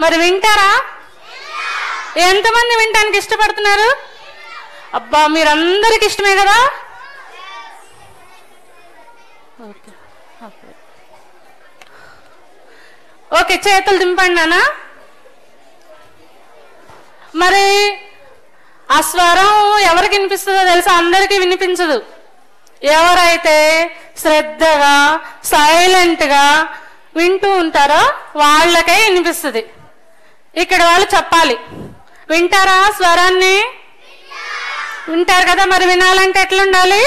మరి వింటారా ఎంతమంది వినటానికి ఇష్టపడుతున్నారు అబ్బా మీరందరికి ఇష్టమే కదా ఓకే ఓకే. ఓకే చేతులు దింపండి నాన్న మరి ఆ స్వరం ఎవరికి వినిపిస్తుందో తెలుసా అందరికీ వినిపించదు ఎవరైతే శ్రద్ధగా సైలెంట్గా వింటూ ఉంటారో వాళ్ళకే వినిపిస్తుంది ఇక్కడ వాళ్ళు చెప్పాలి వింటారా స్వరాన్ని వింటారు కదా మరి వినాలంటే ఎట్లుండాలి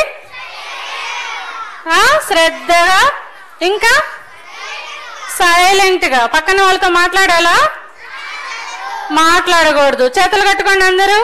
ఆ, శ్రద్ధగా ఇంకా సైలెంట్గా పక్కన వాళ్ళతో మాట్లాడాలా మాట్లాడకూడదు చేతులు కట్టుకోండి అందరూ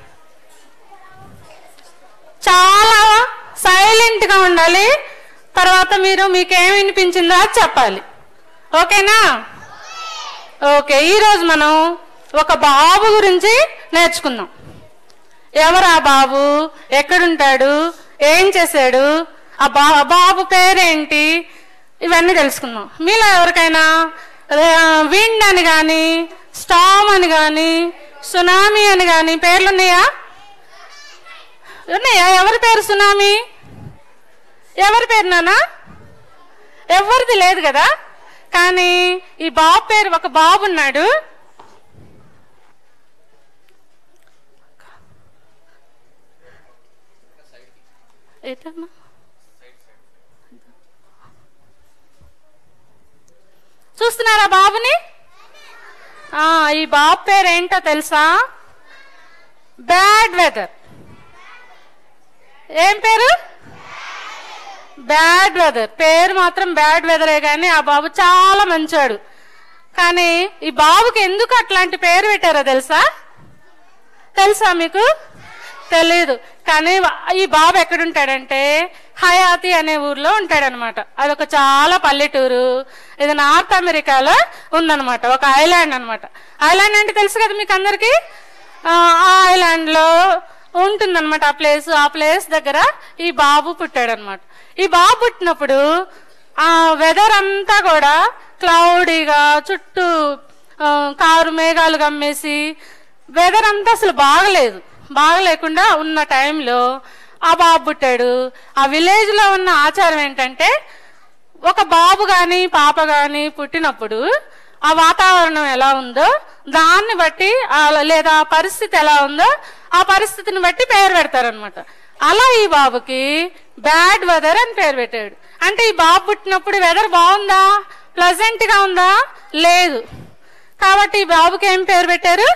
చాలా సైలెంట్ గా ఉండాలి తర్వాత మీరు మీకేం వినిపించిందో అది చెప్పాలి ఓకేనా ఓకే ఈరోజు మనం ఒక బాబు గురించి నేర్చుకుందాం ఎవరు ఆ బాబు ఎక్కడుంటాడు ఏం చేశాడు ఆ బా బాబు పేరేంటి ఇవన్నీ తెలుసుకుందాం మీలో ఎవరికైనా విండ్ అని కానీ స్టామ్ అని కానీ సునామీ అని కానీ పేర్లు ఉన్నాయా ఉన్నాయా ఎవరి పేరు సునామీ ఎవరి పేరు నానా ఎవరిది లేదు కదా కానీ ఈ బాబు పేరు ఒక బాబు ఉన్నాడు ఏటమ్మా చూస్తున్నారా బాబుని ఆ, ఈ బాబు పేరు ఏంటో తెలుసా బ్యాడ్ వెదర్ ఏం పేరు బ్యాడ్ వెదర్ పేరు మాత్రం బ్యాడ్ వెదరే కానీ ఆ బాబు చాలా మంచాడు కానీ ఈ బాబుకి ఎందుకు అట్లాంటి పేరు పెట్టారో తెలుసా తెలుసా మీకు తెలియదు కానీ వా- ఈ బాబు ఎక్కడుంటాడంటే హయాతి అనే ఊర్లో ఉంటాడనమాట అదొక చాలా పల్లెటూరు ఇది నార్త్ అమెరికాలో ఉందన్నమాట ఒక ఐలాండ్ అన్నమాట ఐలాండ్ అంటే తెలుసు కదా మీకు అందరికి ఆ ఐలాండ్ లో ఉంటుందన్నమాట ఆ ప్లేస్ ఆ ప్లేస్ దగ్గర ఈ బాబు పుట్టాడనమాట ఈ బాబు పుట్టినప్పుడు ఆ వెదర్ అంతా కూడా క్లౌడీగా చుట్టూ ఆ, కారు మేఘాలు గమ్మేసి వెదర్ అంతా అసలు బాగలేదు బాగలేకుండా ఉన్న టైంలో ఆ బాబు పుట్టాడు ఆ విలేజ్ లో ఉన్న ఆచారం ఏంటంటే ఒక బాబు గాని పాప గాని పుట్టినప్పుడు ఆ వాతావరణం ఎలా ఉందో దాన్ని బట్టి ఆ లేదా ఆ పరిస్థితి ఎలా ఉందో ఆ పరిస్థితిని బట్టి పేరు పెడతారనమాట అలా ఈ బాబుకి బ్యాడ్ వెదర్ అని పేరు పెట్టాడు అంటే ఈ బాబు పుట్టినప్పుడు వెదర్ బాగుందా ప్లజెంట్ గా ఉందా లేదు కాబట్టి ఈ బాబుకి ఏం పేరు పెట్టారు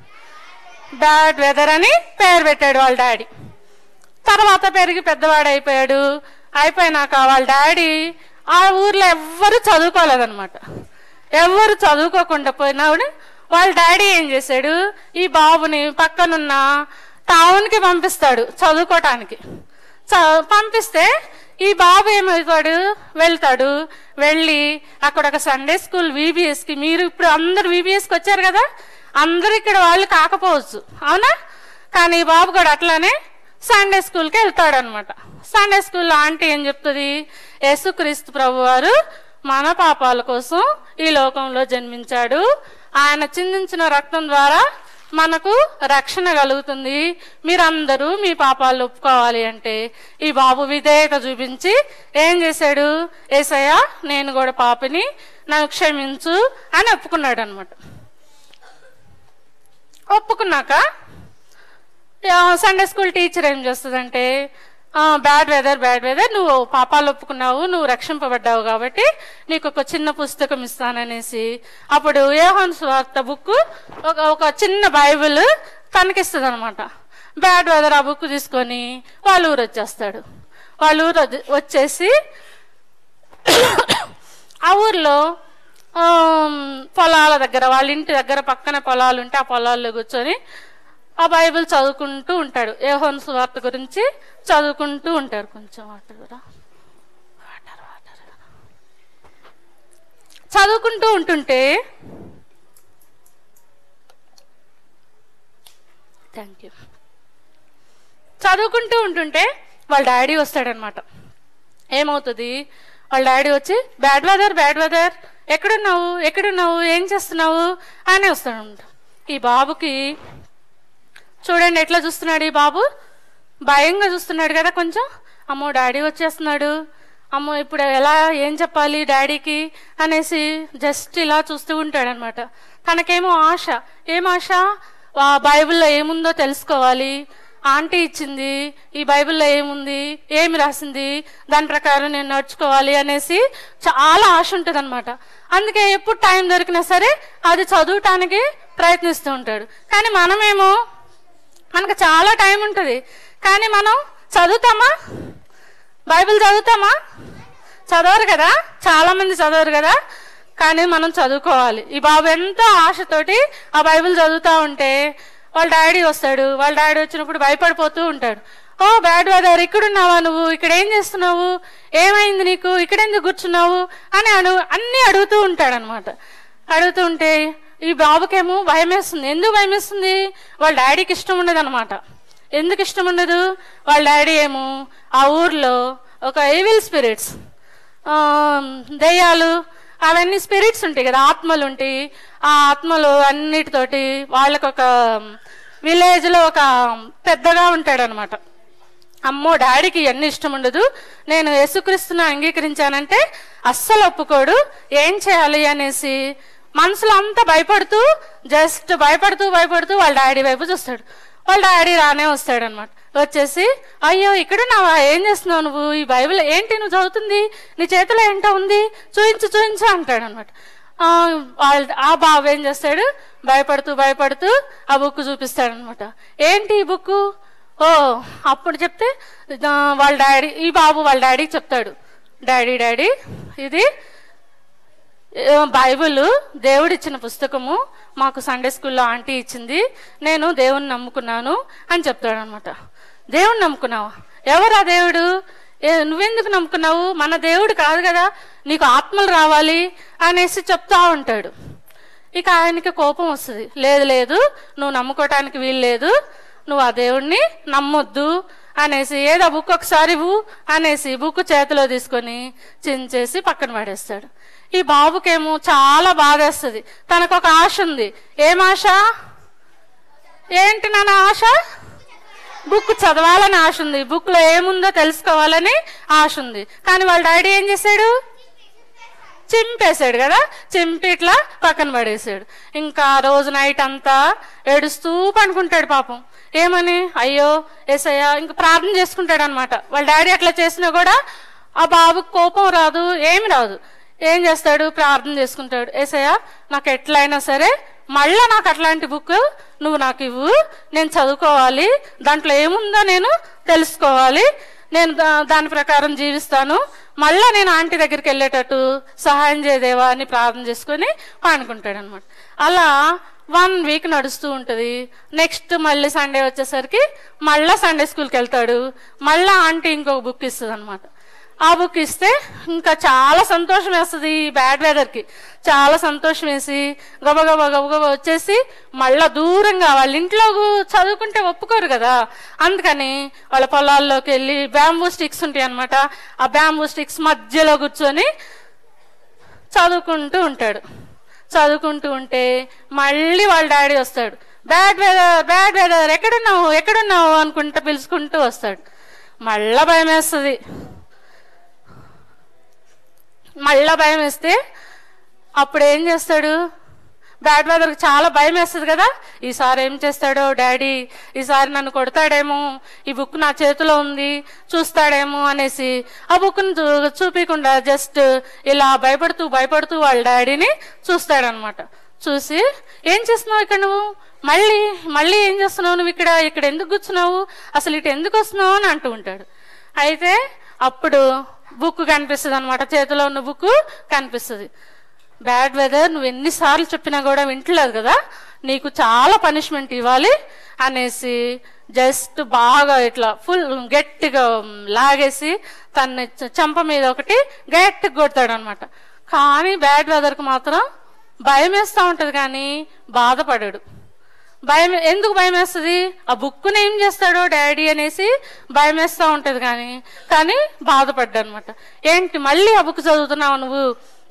బ్యాడ్ వెదర్ అని పేరు పెట్టాడు వాళ్ళ డాడీ తర్వాత పెరిగి పెద్దవాడు అయిపోయాడు అయిపోయినాక వాళ్ళ డాడీ ఆ ఊర్లో ఎవ్వరు చదువుకోలేదన్నమాట ఎవ్వరు చదువుకోకుండా పోయినాడు వాళ్ళ డాడీ ఏం చేశాడు ఈ బాబుని పక్కనున్న టౌన్కి పంపిస్తాడు చదువుకోవటానికి చ- పంపిస్తే ఈ బాబు ఏమవుతాడు వెళ్తాడు వెళ్ళి అక్కడ ఒక సండే స్కూల్ VBS కి మీరు ఇప్పుడు అందరు VBS కి వచ్చారు కదా అందరు ఇక్కడ వాళ్ళు కాకపోవచ్చు అవునా కానీ ఈ బాబు కూడా అట్లానే సండే స్కూల్కి వెళ్తాడు అనమాట సండే స్కూల్లో ఆంటీ ఏం చెప్తుంది యేసుక్రీస్తు ప్రభు వారు మన పాపాల కోసం ఈ లోకంలో జన్మించాడు ఆయన చిందించిన రక్తం ద్వారా మనకు రక్షణ కలుగుతుంది మీరందరూ మీ పాపాలు ఒప్పుకోవాలి అంటే ఈ బాబు విధేయత చూపించి ఏం చేశాడు ఏసయ్య నేను కూడా పాపిని నన్ను క్షమించు అని ఒప్పుకున్నాడు అనమాట ఒప్పుకున్నాక ఆ, సండే స్కూల్ టీచర్ ఏం చేస్తుందంటే బ్యాడ్ వెదర్ బ్యాడ్ వెదర్ నువ్వు పాపాలు ఒప్పుకున్నావు నువ్వు రక్షింపబడ్డావు కాబట్టి నీకు ఒక చిన్న పుస్తకం ఇస్తాననేసి అప్పుడు యోహాన్ స్వార్త బుక్ ఒక ఒక చిన్న బైబిల్ తనకిస్తుంది అనమాట బ్యాడ్ వెదర్ ఆ బుక్ తీసుకొని వాళ్ళ ఊరు వచ్చేస్తాడు వాళ్ళ ఊరు వచ్చి- వచ్చేసి ఆ ఊర్లో ఆమ్, పొలాల దగ్గర వాళ్ళ ఇంటి దగ్గర పక్కన పొలాలు ఉంటే ఆ పొలాల్లో కూర్చొని ఆ బైబిల్ చదువుకుంటూ ఉంటాడు ఏహోన్ సువార్త గురించి చదువుకుంటూ ఉంటారు కొంచెం వాటర్ కూడా వాటర్ వాటర్ చదువుకుంటూ ఉంటుంటే థ్యాంక్ యూ చదువుకుంటూ ఉంటుంటే వాళ్ళ డాడీ వస్తాడనమాట ఏమవుతుంది వాళ్ళ డాడీ వచ్చి బ్యాడ్ వెదర్ బ్యాడ్ వెదర్ ఎక్కడున్నావు ఎక్కడున్నావు ఏం చేస్తున్నావు అని వస్తాడు ఈ బాబుకి చూడండి ఎట్లా చూస్తున్నాడు ఈ బాబు భయంగా చూస్తున్నాడు కదా కొంచెం అమ్మో డాడీ వచ్చేస్తున్నాడు అమ్మో ఇప్పుడు ఎలా ఏం చెప్పాలి డాడీకి అనేసి జస్ట్ ఇలా చూస్తూ ఉంటాడనమాట తనకేమో ఆశ ఏం ఆశ ఆ బైబిల్లో ఏముందో తెలుసుకోవాలి ఆంటీ ఇచ్చింది ఈ బైబిల్లో ఏముంది ఏమి రాసింది దాని ప్రకారం నేను నడుచుకోవాలి అనేసి చాలా ఆశ ఉంటుంది అందుకే ఎప్పుడు టైం దొరికినా సరే అది చదువుటానికి ప్రయత్నిస్తూ ఉంటాడు కానీ మనమేమో మనకు చాలా టైం ఉంటుంది కానీ మనం చదువుతామా బైబిల్ చదువుతామా చదవరు కదా చాలా మంది చదవరు కదా కానీ మనం చదువుకోవాలి ఈ బాబు ఎంతో ఆశతోటి ఆ బైబిల్ చదువుతా ఉంటే వాళ్ళ డాడీ వస్తాడు వాళ్ళ డాడీ వచ్చినప్పుడు భయపడిపోతూ ఉంటాడు ఓ బ్యాడ్ వెదర్ ఇక్కడున్నావా నువ్వు ఇక్కడ ఏం చేస్తున్నావు ఏమైంది నీకు ఇక్కడ ఎందుకు కూర్చున్నావు అని అడు అన్నీ అడుగుతూ ఉంటాడు అనమాట అడుగుతూ ఉంటే ఈ బాబుకేమో భయం వేస్తుంది ఎందుకు భయం వేస్తుంది వాళ్ళ డాడీకి ఇష్టం ఉండదు అనమాట ఎందుకు ఇష్టం ఉండదు వాళ్ళ డాడీ ఏమో ఆ ఊర్లో ఒక ఏవిల్ స్పిరిట్స్ దెయ్యాలు అవన్నీ స్పిరిట్స్ ఉంటాయి కదా ఆత్మలు ఉంటాయి ఆ ఆత్మలు అన్నిటితోటి వాళ్ళకు ఒక విలేజ్ లో ఒక పెద్దగా ఉంటాడు అనమాట అమ్మో డాడీకి ఇవన్నీ ఇష్టం ఉండదు నేను యేసుక్రీస్తుని అంగీకరించానంటే అస్సలు ఒప్పుకోడు ఏం చేయాలి అనేసి మనసులో అంతా భయపడుతూ జస్ట్ భయపడుతూ భయపడుతూ వాళ్ళ డాడీ వైపు చూస్తాడు వాళ్ళ డాడీ రానే వస్తాడు అనమాట వచ్చేసి అయ్యో ఇక్కడ నావా ఏం చేస్తున్నావు నువ్వు ఈ బైబిల్ ఏంటి నువ్వు చదువుతుంది నీ చేతిలో ఏంటో ఉంది చూయించు చూయించు అంటాడు అనమాట వాళ్ళ ఆ బాబు ఏం చేస్తాడు భయపడుతూ భయపడుతూ ఆ బుక్ చూపిస్తాడు అనమాట ఏంటి ఈ బుక్ ఓ అప్పుడు చెప్తే ఆ, వాళ్ళ డాడీ ఈ బాబు వాళ్ళ డాడీకి చెప్తాడు డాడీ డాడీ ఇది ఏ, బైబిల్ దేవుడిచ్చిన పుస్తకము మాకు సండే స్కూల్లో ఆంటీ ఇచ్చింది నేను దేవుణ్ణి నమ్ముకున్నాను అని చెప్తాడు అనమాట దేవుణ్ణి నమ్ముకున్నావా ఎవరా దేవుడు ఏ, నువ్వెందుకు నమ్ముకున్నావు మన దేవుడు కాదు కదా నీకు ఆత్మలు రావాలి అనేసి చెప్తా ఉంటాడు ఇక ఆయనకి కోపం వస్తుంది లేదు లేదు నువ్వు నమ్ముకోవటానికి వీలు లేదు నువ్వు ఆ దేవుణ్ణి నమ్మొద్దు అనేసి ఏదో బుక్ ఒకసారి ఇవ్వు అనేసి బుక్ చేతిలో తీసుకొని చించేసి పక్కన పడేస్తాడు ఈ బాబుకేమో చాలా బాధేస్తుంది తనకు ఒక ఆశ ఉంది ఏం ఆశ ఏంటి నాన్న ఆశ బుక్ చదవాలని ఆశ ఉంది బుక్ లో ఏముందో తెలుసుకోవాలని ఆశ ఉంది కానీ వాళ్ళ డాడీ ఏం చేశాడు చింపేశాడు కదా చింపి ఇట్లా పక్కన పడేసాడు ఇంకా ఆ రోజు నైట్ అంతా ఏడుస్తూ పనుకుంటాడు పాపం ఏమని అయ్యో ఏసయ్య ఇంకా ప్రార్థన చేసుకుంటాడు అనమాట వాళ్ళ డాడీ అట్లా చేసినా కూడా ఆ బాబుకి కోపం రాదు ఏమి రాదు ఏం చేస్తాడు ప్రార్థన చేసుకుంటాడు ఏసయ్య నాకు ఎట్లయినా సరే మళ్ళా నాకు అట్లాంటి బుక్ నువ్వు నాకు ఇవ్వు నేను చదువుకోవాలి దాంట్లో ఏముందో నేను తెలుసుకోవాలి నేను దా- దాని ప్రకారం జీవిస్తాను మళ్ళా నేను ఆంటీ దగ్గరికి వెళ్ళేటట్టు సహాయం చేయదేవా అని ప్రార్థన చేసుకుని పానుకుంటాడు అనమాట అలా వన్ వీక్ నడుస్తూ ఉంటుంది నెక్స్ట్ మళ్ళీ సండే వచ్చేసరికి మళ్ళా సండే స్కూల్కి వెళ్తాడు మళ్ళా ఆంటీ ఇంకొక బుక్ ఇస్తుంది అనమాట ఆ బుక్ ఇస్తే ఇంకా చాలా సంతోషం వేస్తుంది ఈ బ్యాడ్ వెదర్కి చాలా సంతోషం వేసి గబగబా గబగబా వచ్చేసి మళ్ళా దూరంగా వాళ్ళ ఇంట్లో గు- చదువుకుంటే ఒప్పుకోరు కదా అందుకని వాళ్ళ పొలాల్లోకి వెళ్ళి బ్యాంబూ స్టిక్స్ ఉంటాయి అనమాట ఆ బ్యాంబూ స్టిక్స్ మధ్యలో కూర్చొని చదువుకుంటూ ఉంటాడు చదువుకుంటూ ఉంటే మళ్ళీ వాళ్ళ డాడీ వస్తాడు బ్యాడ్ వెదర్ బ్యాడ్ వెదర్ ఎక్కడున్నావు ఎక్కడున్నావు అనుకుంటూ పిలుచుకుంటూ వస్తాడు మళ్ళా భయం వేస్తుంది మళ్ళా భయం వేస్తే అప్పుడు ఏం చేస్తాడు బ్యాడ్ వెదర్కి చాలా భయం వేస్తుంది కదా ఈసారి ఏం చేస్తాడో డాడీ ఈసారి నన్ను కొడతాడేమో ఈ బుక్ నా చేతిలో ఉంది చూస్తాడేమో అనేసి ఆ బుక్ను చూ చూపించకుండా జస్ట్ ఇలా భయపడుతూ భయపడుతూ వాళ్ళ డాడీని చూస్తాడనమాట చూసి ఏం చేస్తున్నావు ఇక్కడ నువ్వు మళ్ళీ మళ్ళీ ఏం చేస్తున్నావు నువ్వు ఇక్కడ ఇక్కడ ఎందుకు కూర్చున్నావు అసలు ఇటు ఎందుకు వస్తున్నావు అని అంటూ ఉంటాడు అయితే అప్పుడు బుక్ కనిపిస్తుంది అనమాట చేతిలో ఉన్న బుక్ కనిపిస్తుంది బ్యాడ్ వెదర్ నువ్వు ఎన్నిసార్లు చెప్పినా కూడా వింటలేదు కదా నీకు చాలా పనిష్మెంట్ ఇవ్వాలి అనేసి జస్ట్ బాగా ఇట్లా ఫుల్ గట్టిగా లాగేసి తన చెంప మీద ఒకటి గట్టిగా కొడతాడు అనమాట కానీ బ్యాడ్ వెదర్కి మాత్రం భయం వేస్తూ ఉంటది కానీ బాధపడాడు భయం ఎందుకు భయం వేస్తుంది ఆ బుక్ని ఏం చేస్తాడో డాడీ అనేసి భయం వేస్తూ ఉంటది కానీ కానీ బాధపడ్డా అనమాట ఏంటి మళ్ళీ ఆ బుక్ చదువుతున్నావు నువ్వు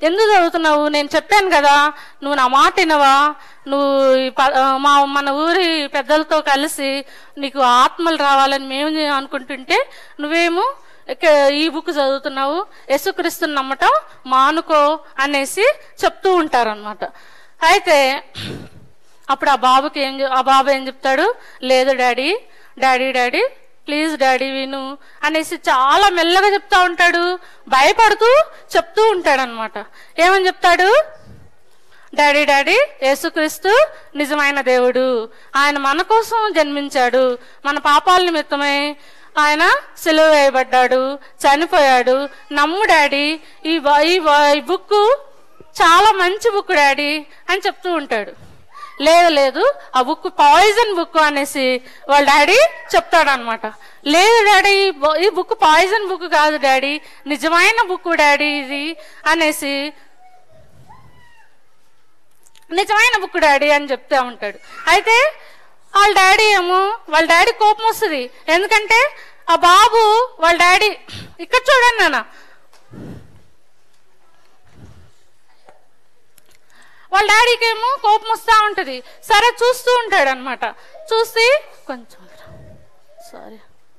ఎందుకు చదువుతున్నావు నేను చెప్పాను కదా నువ్వు నా మాట వినవా నువ్వు ఈ ప- ఆ, మా మన ఊరి పెద్దలతో కలిసి నీకు ఆత్మలు రావాలని మేము అనుకుంటుంటే నువ్వేమో ఇక- ఈ బుక్ చదువుతున్నావు యేసుక్రీస్తుని నమ్మటం మానుకో అనేసి చెప్తూ ఉంటారనమాట అయితే అప్పుడు ఆ బాబుకి ఏం చె- ఆ బాబు ఏం చెప్తాడు లేదు daddy daddy daddy please daddy విను అనేసి చాలా మెల్లగా చెప్తా ఉంటాడు భయపడుతూ చెప్తూ ఉంటాడు అనమాట ఏమని చెప్తాడు డాడీ డాడీ యేసుక్రీస్తు నిజమైన దేవుడు ఆయన మన కోసం జన్మించాడు మన పాపాల నిమిత్తమై ఆయన సెలవు వేయబడ్డాడు చనిపోయాడు నమ్ము డాడీ ఈ బ- ఈ బ- ఈ బుక్ చాలా మంచి బుక్ డాడీ అని చెప్తూ ఉంటాడు లేదు లేదు ఆ బుక్ పాయిజన్ బుక్ అనేసి వాళ్ళ డాడీ చెప్తాడు అనమాట లేదు డాడీ ఈ బు- ఈ బుక్ పాయిజన్ బుక్ కాదు డాడీ నిజమైన బుక్ డాడీ ఇది అనేసి నిజమైన బుక్ డాడీ అని చెప్తా ఉంటాడు అయితే వాళ్ళ డాడీ ఏమో వాళ్ళ డాడీ కోపం వస్తుంది ఎందుకంటే ఆ బాబు వాళ్ళ డాడీ ఇక్కడ చూడండి నాన్న వాళ్ళ డాడీకి ఏమో కోపం వస్తూ ఉంటుంది సరే చూస్తూ ఉంటాడు అనమాట చూసి కొంచెం సారీ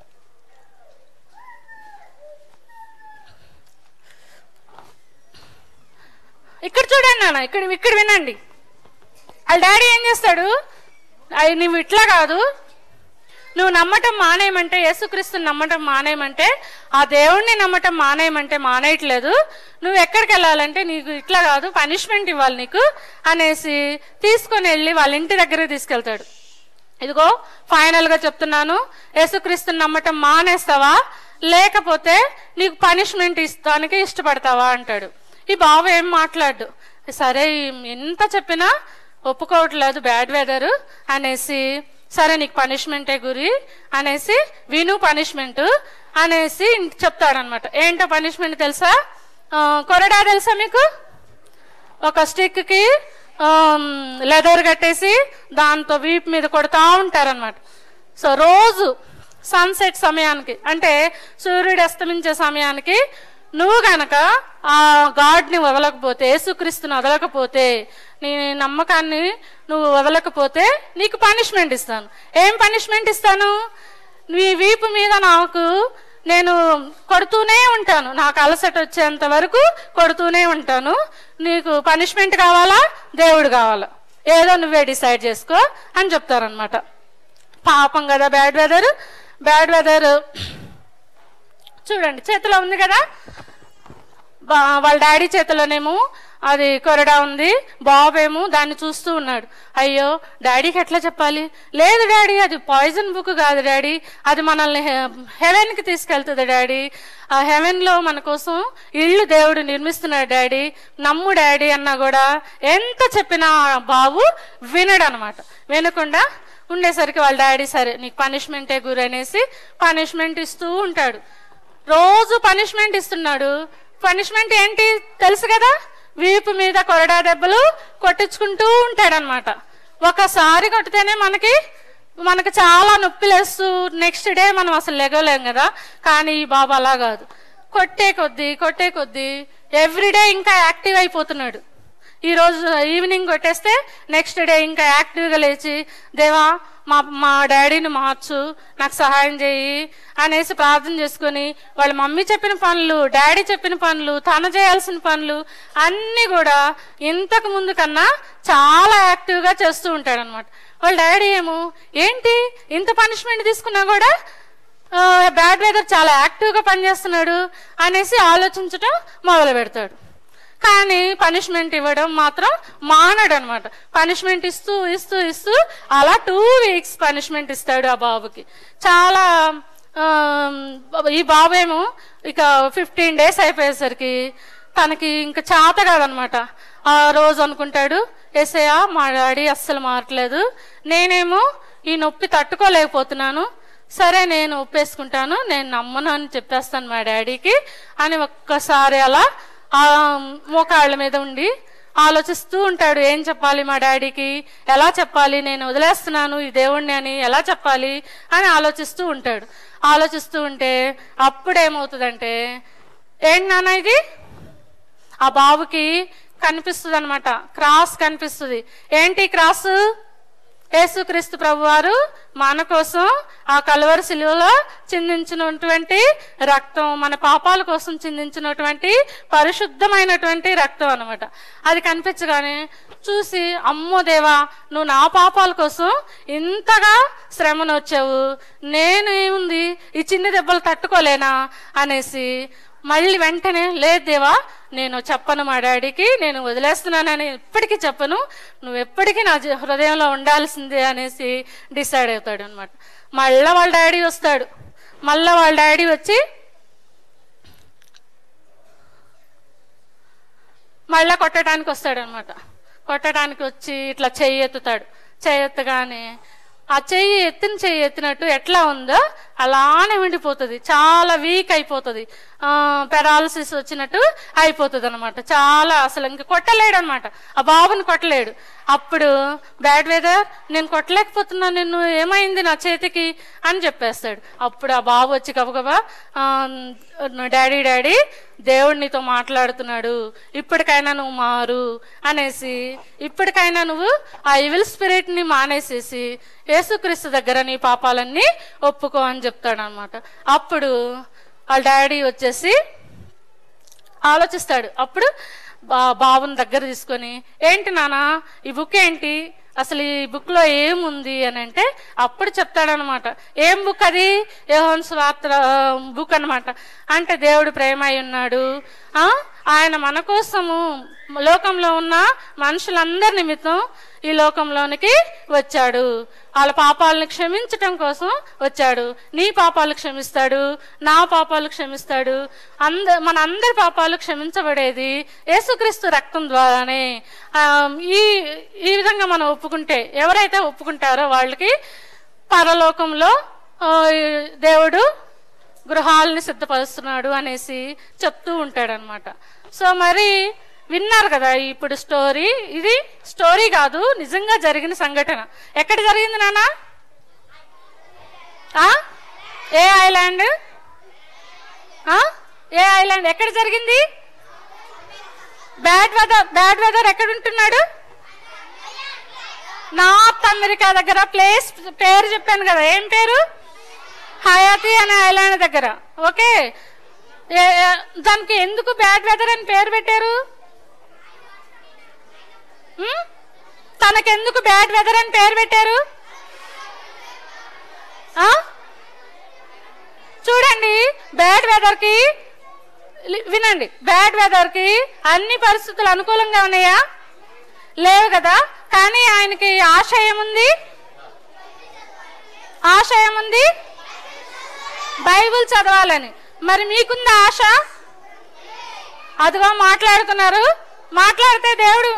ఇక్కడ చూడండి నాన్న ఇక్కడ ఇక్కడ వినండి వాళ్ళ డాడీ ఏం చేస్తాడు అవి నువ్వు ఇట్లా కాదు నువ్వు నమ్మటం మానేయమంటే యేసుక్రీస్తుని నమ్మటం మానేయమంటే ఆ దేవుణ్ణి నమ్మటం మానేయమంటే మానేయట్లేదు నువ్వు ఎక్కడికి వెళ్ళాలంటే నీకు ఇట్లా కాదు పనిష్మెంట్ ఇవ్వాలి నీకు అనేసి తీసుకొని వెళ్ళి వాళ్ళ ఇంటి దగ్గరికి తీసుకెళ్తాడు ఇదిగో ఫైనల్ గా చెప్తున్నాను యేసుక్రీస్తుని నమ్మటం మానేస్తావా లేకపోతే నీకు పనిష్మెంట్ ఇస్తానికి ఇష్టపడతావా అంటాడు ఈ బాబు ఏం మాట్లాడు సరే ఎంత చెప్పినా ఒప్పుకోవట్లేదు బ్యాడ్ వెదర్ అనేసి సరే నీకు పనిష్మెంటే గురి అనేసి విను పనిష్మెంట్ అనేసి చెప్తాడనమాట ఏంటో పనిష్మెంట్ తెలుసా ఆ, కొరడా తెలుసా మీకు ఒక స్టిక్ కి లెదర్ కట్టేసి దాంతో వీపు మీద కొడతా ఉంటారనమాట సో రోజు సన్సెట్ సమయానికి అంటే సూర్యుడు అస్తమించే సమయానికి నువ్వు గనక ఆ గాడ్ని వదలకపోతే యేసుక్రీస్తుని వదలకపోతే నీ నమ్మకాన్ని నువ్వు వదలకపోతే నీకు పనిష్మెంట్ ఇస్తాను ఏం పనిష్మెంట్ ఇస్తాను నీ వీపు మీద నాకు నేను కొడుతూనే ఉంటాను నాకు అలసట వచ్చేంత వరకు కొడుతూనే ఉంటాను నీకు పనిష్మెంట్ కావాలా దేవుడు కావాలా ఏదో నువ్వే డిసైడ్ చేసుకో అని చెప్తారనమాట పాపం కదా బ్యాడ్ వెదర్ బ్యాడ్ వెదర్ చూడండి చేతిలో ఉంది కదా బా- వాళ్ళ డాడీ చేతిలోనేమో అది కొరడా ఉంది బాబేమో దాన్ని చూస్తూ ఉన్నాడు అయ్యో డాడీకి ఎట్లా చెప్పాలి లేదు డాడీ అది పాయిజన్ బుక్ కాదు డాడీ అది మనల్ని హెవెన్ కి తీసుకెళ్తుంది డాడీ ఆ హెవెన్ లో మన కోసం ఇల్లు దేవుడు నిర్మిస్తున్నాడు డాడీ నమ్ము డాడీ అన్నా కూడా ఎంత చెప్పినా ఆ బాబు వినడు అనమాట వినకుండా ఉండేసరికి వాళ్ళ డాడీ సరే నీకు పనిష్మెంటే గురి అనేసి పనిష్మెంట్ ఇస్తూ ఉంటాడు రోజు పనిష్మెంట్ ఇస్తున్నాడు పనిష్మెంట్ ఏంటి తెలుసు కదా వీపు మీద కొరడా దెబ్బలు కొట్టించుకుంటూ ఉంటాడనమాట ఒకసారి కొట్టితేనే మనకి మనకి చాలా నొప్పి లేస్తూ నెక్స్ట్ డే మనం అసలు లెగలేం కదా కానీ ఈ బాబు అలా కాదు కొట్టే కొద్దీ కొట్టే కొద్దీ ఎవ్రీడే ఇంకా యాక్టివ్ అయిపోతున్నాడు ఈ రోజు ఈవినింగ్ కొట్టేస్తే నెక్స్ట్ డే ఇంకా యాక్టివ్గా లేచి దేవా మా మా డాడీని మార్చు నాకు సహాయం చేయి అనేసి ప్రార్థన చేసుకొని వాళ్ళ మమ్మీ చెప్పిన పనులు డాడీ చెప్పిన పనులు తను చేయాల్సిన పనులు అన్నీ కూడా ఇంతకు ముందు కన్నా చాలా యాక్టివ్గా చేస్తూ ఉంటాడు అనమాట వాళ్ళ డాడీ ఏమో ఏంటి ఇంత పనిష్మెంట్ తీసుకున్నా కూడా బ్యాడ్ వెదర్ చాలా యాక్టివ్గా పనిచేస్తున్నాడు అనేసి ఆలోచించటం మొదలు పెడతాడు కానీ పనిష్మెంట్ ఇవ్వడం మాత్రం మానడు అనమాట పనిష్మెంట్ ఇస్తూ ఇస్తూ ఇస్తూ అలా టూ వీక్స్ పనిష్మెంట్ ఇస్తాడు ఆ బాబుకి చాలా ఆ, ఈ బాబేమో ఇక ఫిఫ్టీన్ డేస్ అయిపోయేసరికి తనకి ఇంకా చేత కాదనమాట ఆ రోజు అనుకుంటాడు ఎసయా మా డాడీ అస్సలు మారట్లేదు నేనేమో ఈ నొప్పి తట్టుకోలేకపోతున్నాను సరే నేను ఒప్పేసుకుంటాను నేను నమ్మను అని చెప్పేస్తాను మా డాడీకి అని ఒక్కసారి అలా ఆ మోకాళ్ళ మీద ఉండి ఆలోచిస్తూ ఉంటాడు ఏం చెప్పాలి మా డాడీకి ఎలా చెప్పాలి నేను వదిలేస్తున్నాను ఈ దేవుణ్ణి అని ఎలా చెప్పాలి అని ఆలోచిస్తూ ఉంటాడు ఆలోచిస్తూ ఉంటే అప్పుడేమవుతుందంటే ఏంటి నాన్న ఇది ఆ బాబుకి కనిపిస్తుంది అనమాట క్రాస్ కనిపిస్తుంది ఏంటి క్రాస్ యేసుక్రీస్తు ప్రభు వారు మన కోసం ఆ కలువరి శిలువలో చిందించినటువంటి రక్తం మన పాపాల కోసం చిందించినటువంటి పరిశుద్ధమైనటువంటి రక్తం అన్నమాట అది కనిపించగానే చూసి అమ్మో దేవా నువ్వు నా పాపాల కోసం ఇంతగా శ్రమను వచ్చావు నేను ఏముంది ఈ చిన్న దెబ్బలు తట్టుకోలేనా అనేసి మళ్ళీ వెంటనే లేదు దేవా నేను చెప్పను మా డాడీకి నేను వదిలేస్తున్నానని ఎప్పటికీ చెప్పను నువ్వు ఎప్పటికీ నా జీ- హృదయంలో ఉండాల్సిందే అనేసి డిసైడ్ అవుతాడు అనమాట మళ్ళా వాళ్ళ డాడీ వస్తాడు మళ్ళా వాళ్ళ డాడీ వచ్చి మళ్ళా కొట్టడానికి వస్తాడు అనమాట కొట్టడానికి వచ్చి ఇట్లా చెయ్యి ఎత్తుతాడు చెయ్యి ఎత్తగానే ఆ చెయ్యి ఎత్తిన చెయ్యి ఎత్తినట్టు ఎట్లా ఉందో అలానే ఉండిపోతుంది చాలా వీక్ అయిపోతుంది పెరాలసిస్ వచ్చినట్టు అయిపోతుంది అనమాట చాలా అసలు ఇంక కొట్టలేడు అనమాట ఆ బాబుని కొట్టలేడు అప్పుడు బ్యాడ్ వెదర్ నేను కొట్టలేకపోతున్నా నిన్ను ఏమైంది నా చేతికి అని చెప్పేస్తాడు అప్పుడు ఆ బాబు వచ్చి గబగబా "ఆ, డాడీ డాడీ దేవుడు నీతో మాట్లాడుతున్నాడు ఇప్పటికైనా నువ్వు మారు అనేసి ఇప్పటికైనా నువ్వు ఆ ఇవిల్ స్పిరిట్ ని మానేసేసి యేసుక్రీస్తు దగ్గర నీ పాపాలన్నీ ఒప్పుకో అని చెప్తాడు అనమాట అప్పుడు వాళ్ళ డాడీ వచ్చేసి ఆలోచిస్తాడు అప్పుడు బా బాబుని దగ్గర తీసుకొని ఏంటి నానా ఈ బుక్ ఏంటి అసలు ఈ బుక్ లో ఏముంది అని అంటే అప్పుడు చెప్తాడనమాట ఏం బుక్ అది యోహన్ స్వార్త బుక్ అన్నమాట అంటే దేవుడు ప్రేమ అయి ఉన్నాడు ఆ ఆయన మన కోసము లోకంలో ఉన్న మనుషులందరి నిమిత్తం ఈ లోకంలోనికి వచ్చాడు వాళ్ళ పాపాలను క్షమించటం కోసం వచ్చాడు నీ పాపాలు క్షమిస్తాడు నా పాపాలు క్షమిస్తాడు అంద మన అందరి పాపాలు క్షమించబడేది యేసుక్రీస్తు రక్తం ద్వారానే ఆ, ఈ ఈ విధంగా మనం ఒప్పుకుంటే ఎవరైతే ఒప్పుకుంటారో వాళ్ళకి పరలోకంలో ఆ, దేవుడు గృహాలని సిద్ధపరుస్తున్నాడు అనేసి చెప్తూ ఉంటాడనమాట సో మరి విన్నారు కదా ఇప్పుడు స్టోరీ ఇది స్టోరీ కాదు నిజంగా జరిగిన సంఘటన ఎక్కడ జరిగింది నాన్న ఆ? ఏ ఐలాండ్ ఆ? ఏ ఐలాండ్ ఎక్కడ జరిగింది బ్యాడ్ వెదర్ బ్యాడ్ వెదర్ ఎక్కడ ఉంటున్నాడు నార్త్ అమెరికా దగ్గర ప్లేస్ పేరు చెప్పాను కదా ఏం పేరు హయాతి అనే ఐలాండ్ దగ్గర ఓకే ఏ- ఏ- దానికి ఎందుకు బ్యాడ్ వెదర్ అని పేరు పెట్టారు ఉం? తనకెందుకు బ్యాడ్ వెదర్ అని పేరు పెట్టారు ఆ? చూడండి బ్యాడ్ వెదర్ కి లి- వినండి బ్యాడ్ వెదర్ కి అన్ని పరిస్థితులు అనుకూలంగా ఉన్నాయా లేవు కదా కానీ ఆయనకి ఆశ ఏముంది ఆశ ఏముంది బైబిల్ చదవాలని మరి మీకుందా ఆశ అదిగో మాట్లాడుతున్నారు మాట్లాడితే దేవుడు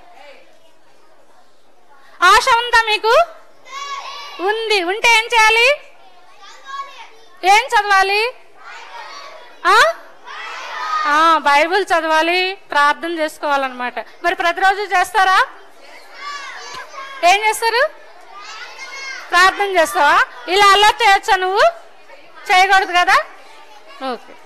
ఆశ ఉందా మీకు ఉంది ఉంటే ఏం చేయాలి ఏం చదవాలి ఆ? ఆ, బైబిల్ చదవాలి ప్రార్థన చేసుకోవాలన్నమాట మరి ప్రతిరోజు చేస్తారా ఏం చేస్తారు ప్రార్థన చేస్తావా ఇలా అలా చేయొచ్చా నువ్వు చేయకూడదు కదా ఓకే